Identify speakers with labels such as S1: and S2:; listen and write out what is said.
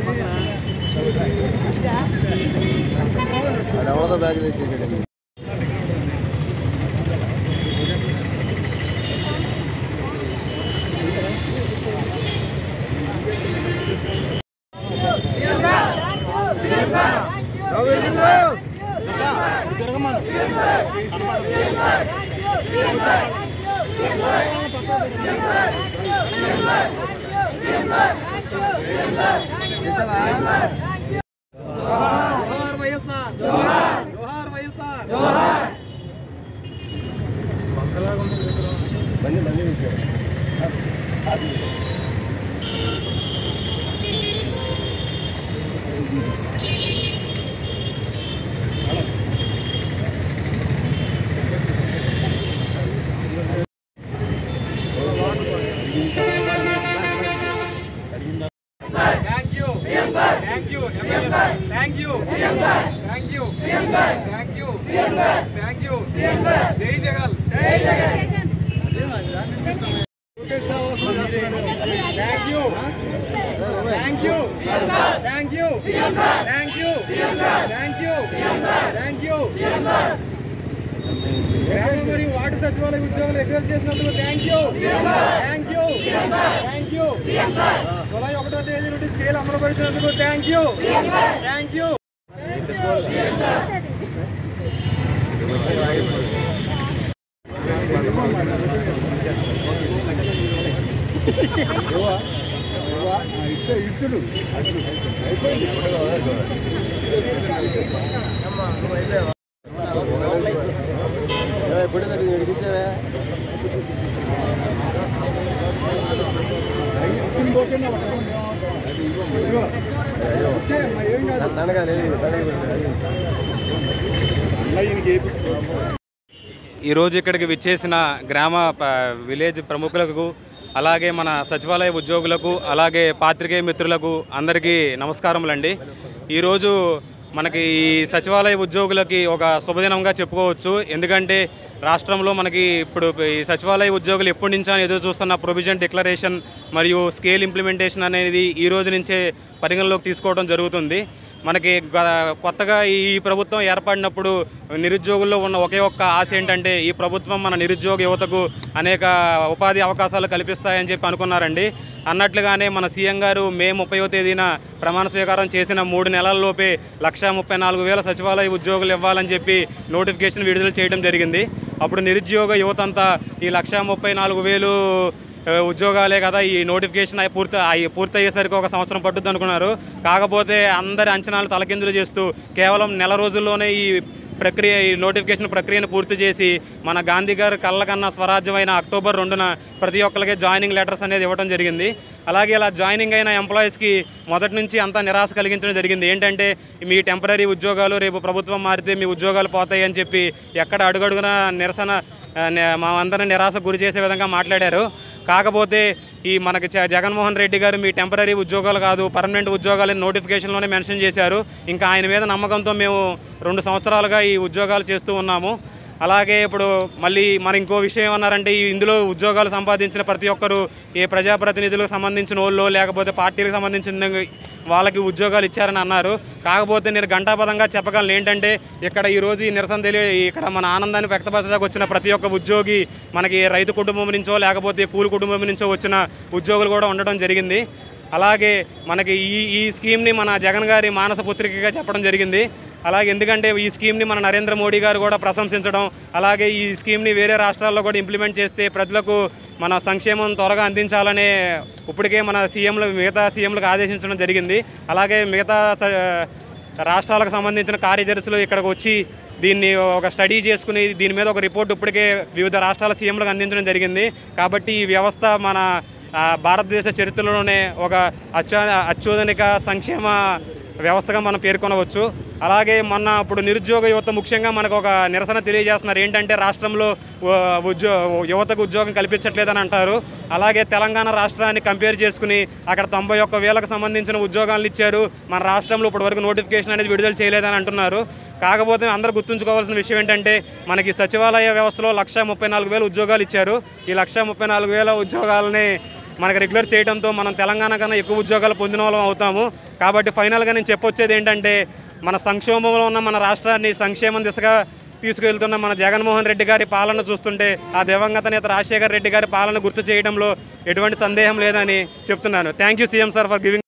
S1: అది ఎవరిదో బ్యాగ్ తెచ్చేసాడు
S2: జోహార్ వైఎస్ఆర్ జోహార్ వైఎస్ఆర్
S1: బండి బండి తెచ్చాడు
S2: thank you thank you thank you thank you thank you thank you జై Jagan thank you thank you thank you thank you thank you thank you మరి వార్డు సచివాలయ ఉద్యోగులు ఎగ్జామ్ చేసినందుకు thank you thank you thank you July ఒకటో తేదీ నుండి scale అమలు పరిచినందుకు థ్యాంక్ యూ థ్యాంక్ యూ
S1: ఇస్తే ఇచ్చుడు ఎప్పుడు ఇడికించావే నన్నగా లేదు
S2: ఈరోజు ఇక్కడికి విచ్చేసిన గ్రామ ప- విలేజ్ ప్రముఖులకు అలాగే మన సచివాలయ ఉద్యోగులకు అలాగే పాత్రికేయ మిత్రులకు అందరికీ నమస్కారములండి ఈరోజు మనకి ఈ సచివాలయ ఉద్యోగులకి ఒక శుభదినంగా చెప్పుకోవచ్చు ఎందుకంటే రాష్ట్రంలో మనకి ఇప్పుడు ఈ సచివాలయ ఉద్యోగులు ఎప్పటి నుంచో అని ఎదురు చూస్తున్న ప్రొవిజన్ డిక్లరేషన్ మరియు స్కేల్ ఇంప్లిమెంటేషన్ అనేది ఈ రోజు నుంచే పరిగణలోకి తీసుకోవడం జరుగుతుంది మనకి గ- కొత్తగా ఈ ప్రభుత్వం ఏర్పడినప్పుడు నిరుద్యోగుల్లో ఉన్న ఒకే ఒక్క ఆశ ఏంటంటే ఈ ప్రభుత్వం మన నిరుద్యోగ యువతకు అనేక ఉపాధి అవకాశాలు కల్పిస్తాయని చెప్పి అనుకున్నారండి అన్నట్లుగానే మన సీఎం గారు మే ముప్పైవ తేదీన ప్రమాణ స్వీకారం చేసిన మూడు నెలల్లోపే లక్షా ముప్పై నాలుగు వేల సచివాలయ ఉద్యోగులు ఇవ్వాలని చెప్పి నోటిఫికేషన్ విడుదల చేయడం జరిగింది అప్పుడు నిరుద్యోగ యువత అంతా ఈ లక్షా ముప్పై నాలుగు వేలు ఆ, ఉద్యోగాలే కదా ఈ నోటిఫికేషన్ అయి పూర్తి అయి పూర్తయ్యేసరికి ఒక సంవత్సరం పట్టుద్ది అనుకున్నారు కాకపోతే అందరి అంచనాలు తలకిందులు చేస్తూ కేవలం నెల రోజుల్లోనే ఈ ప్రక్రియ ఈ నోటిఫికేషన్ ప్రక్రియను పూర్తి చేసి మన గాంధీ గారు కళ్ళ కన్నా స్వరాజ్యమైన అక్టోబర్ రెండున ప్రతి ఒక్కరికి జాయినింగ్ లెటర్స్ అనేది ఇవ్వడం జరిగింది అలాగే ఇలా జాయినింగ్ అయిన ఎంప్లాయీస్కి మొదటి నుంచి అంతా నిరాశ కలిగించడం జరిగింది ఏంటంటే మీ టెంపరీ ఉద్యోగాలు రేపు ప్రభుత్వం మారితే మీ ఉద్యోగాలు పోతాయి అని చెప్పి ఎక్కడ అడుగడుగున నిరసన ఆ, నే- మా అందరిని నిరాశ గురి చేసే విధంగా మాట్లాడారు కాకపోతే ఈ మనకి జ- జగన్మోహన్ రెడ్డి గారు మీ టెంపరీ ఉద్యోగాలు కాదు పర్మనెంట్ ఉద్యోగాలని నోటిఫికేషన్లోనే మెన్షన్ చేశారు ఇంకా ఆయన మీద నమ్మకంతో మేము రెండు సంవత్సరాలుగా ఈ ఉద్యోగాలు చేస్తూ ఉన్నాము అలాగే ఇప్పుడు మళ్ళీ మన ఇంకో విషయం ఏమన్నారంటే ఈ ఇందులో ఉద్యోగాలు సంపాదించిన ప్రతి ఒక్కరు ఏ ప్రజాప్రతినిధులకు సంబంధించిన వాళ్ళు లేకపోతే పార్టీలకు సంబంధించిన వాళ్ళకి ఉద్యోగాలు ఇచ్చారని అన్నారు కాకపోతే నేను గంటాపదంగా చెప్పగలను ఏంటంటే ఇక్కడ ఈరోజు ఈ నిరసన తెలియ ఇక్కడ మన ఆనందాన్ని వ్యక్తపరచడానికి వచ్చిన ప్రతి ఒక్క ఉద్యోగి మనకి రైతు కుటుంబం నుంచో లేకపోతే కూలి కుటుంబం నుంచో వచ్చిన ఉద్యోగులు కూడా ఉండడం జరిగింది అలాగే మనకి ఈ ఈ స్కీమ్ని మన జగన్ గారి మానస పుత్రికగా చెప్పడం జరిగింది అలాగే ఎందుకంటే ఈ స్కీమ్ని మన నరేంద్ర మోడీ గారు కూడా ప్రశంసించడం అలాగే ఈ స్కీమ్ని వేరే రాష్ట్రాల్లో కూడా ఇంప్లిమెంట్ చేస్తే ప్రజలకు మన సంక్షేమం త్వరగా అందించాలనే ఇప్పటికే మన సీఎంలు మిగతా సీఎంలకు ఆదేశించడం జరిగింది అలాగే మిగతా స- రాష్ట్రాలకు సంబంధించిన కార్యదర్శులు ఇక్కడికి వచ్చి దీన్ని ఒక స్టడీ చేసుకుని దీని మీద ఒక రిపోర్ట్ ఇప్పటికే వివిధ రాష్ట్రాల సీఎంలకు అందించడం జరిగింది కాబట్టి ఈ వ్యవస్థ మన ఆ, భారతదేశ చరిత్రలోనే ఒక అత్యా అత్యుధనిక సంక్షేమ వ్యవస్థగా మనం పేర్కొనవచ్చు అలాగే మొన్న ఇప్పుడు నిరుద్యోగ యువత ముఖ్యంగా మనకు ఒక నిరసన తెలియజేస్తున్నారు ఏంటంటే రాష్ట్రంలో ఉ- ఉద్యో యువతకు ఉద్యోగం కల్పించట్లేదని అంటారు అలాగే తెలంగాణ రాష్ట్రాన్ని కంపేర్ చేసుకుని అక్కడ తొంభై ఒక్క వేలకు సంబంధించిన ఉద్యోగాలు ఇచ్చారు మన రాష్ట్రంలో ఇప్పటి వరకు నోటిఫికేషన్ అనేది విడుదల చేయలేదని అంటున్నారు కాకపోతే అందరూ గుర్తుంచుకోవాల్సిన విషయం ఏంటంటే మనకి సచివాలయ వ్యవస్థలో లక్ష ముప్పై నాలుగు వేల ఉద్యోగాలు ఇచ్చారు ఈ లక్ష ముప్పై నాలుగు వేల ఉద్యోగాలని మనకి రెగ్యులర్ చేయడంతో మనం తెలంగాణ కన్నా ఎక్కువ ఉద్యోగాలు పొందిన వాళ్ళం అవుతాము కాబట్టి ఫైనల్గా నేను చెప్పొచ్చేది ఏంటంటే మన సంక్షోభంలో ఉన్న మన రాష్ట్రాన్ని సంక్షేమం దిశగా తీసుకెళ్తున్న మన జగన్మోహన్ రెడ్డి గారి పాలన చూస్తుంటే ఆ దివంగత నేత రాజశేఖర్ రెడ్డి గారి పాలన గుర్తు చేయడంలో ఎటువంటి సందేహం లేదని చెప్తున్నాను thank you CM sir for giving